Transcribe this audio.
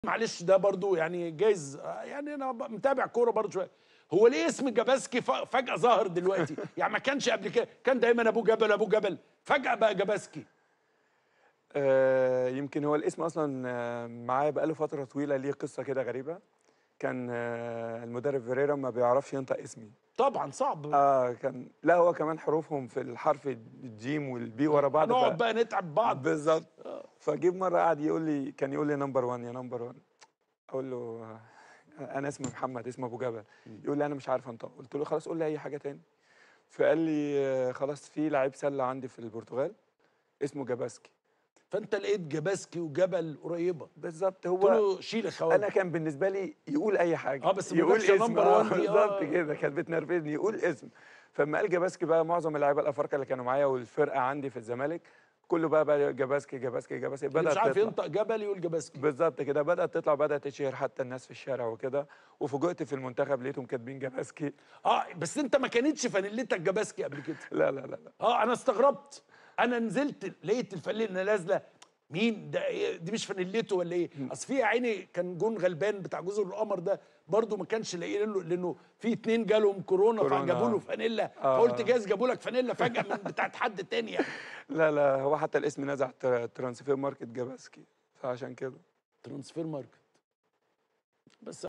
معلش ده برضو يعني جايز يعني انا ب- متابع كوره برضو شويه هو ليه اسم جباسكي ف- فجاه ظهر دلوقتي يعني ما كانش قبل كده كان دايما ابو جبل ابو جبل فجاه بقى جباسكي آه، يمكن هو الاسم اصلا آه، معايا بقاله فتره طويله ليه قصه كده غريبه كان آه، المدرب فيريرا ما بيعرفش ينطق اسمي طبعا صعب اه كان لا هو كمان حروفهم في الحرف الجيم والبي ورا بعض نقعد ف- بقى نتعب بعض بالظبط فجيب مره قعد يقول لي كان يقول لي نمبر 1 يا نمبر 1 اقول له آه، انا اسمي محمد اسمي ابو جبل يقول لي انا مش عارف انطق قلت له خلاص قول لي اي حاجه تاني فقال لي آه، خلاص في لعيب سله عندي في البرتغال اسمه جاباسكي فانت لقيت جباسكي وجبل قريبه بالظبط قلت هو له شيل الخواجه انا كان بالنسبه لي يقول اي حاجه آه، بس ما يقول جابش اسم number آه، one دي، آه. بالظبط كده كانت بتنرفزني يقول اسم فلما قال جاباسكي بقى معظم اللعيبه الافارقه اللي كانوا معايا والفرقه عندي في الزمالك كله بقى بقى جاباسكي جاباسكي جاباسكي اللي بدات مش عارف تطلع. ينطق جبل يقول جباسكي بالظبط كده بدات تطلع بدات تشهر حتى الناس في الشارع وكده وفوجئت في المنتخب لقيتهم كاتبين جاباسكي اه بس انت ما كانتش فانيلتك جباسكي قبل كده لا لا لا لا اه انا استغربت انا نزلت لقيت الفانيلا نازله مين ده إيه؟ دي مش فانيلته ولا ايه اصل في يا عيني كان جون غلبان بتاع جزر القمر ده برضه ما كانش لاقيين له لانه في اتنين جالهم كورونا, كورونا، فجابوا له آه. فانيلا آه، فقلت آه. جايز جابوا لك فانيلا فجاه من بتاعت حد تاني يعني لا لا هو حتى الاسم نزع تر- ترانسفير ماركت جاباسكي فعشان كده ترانسفير ماركت بس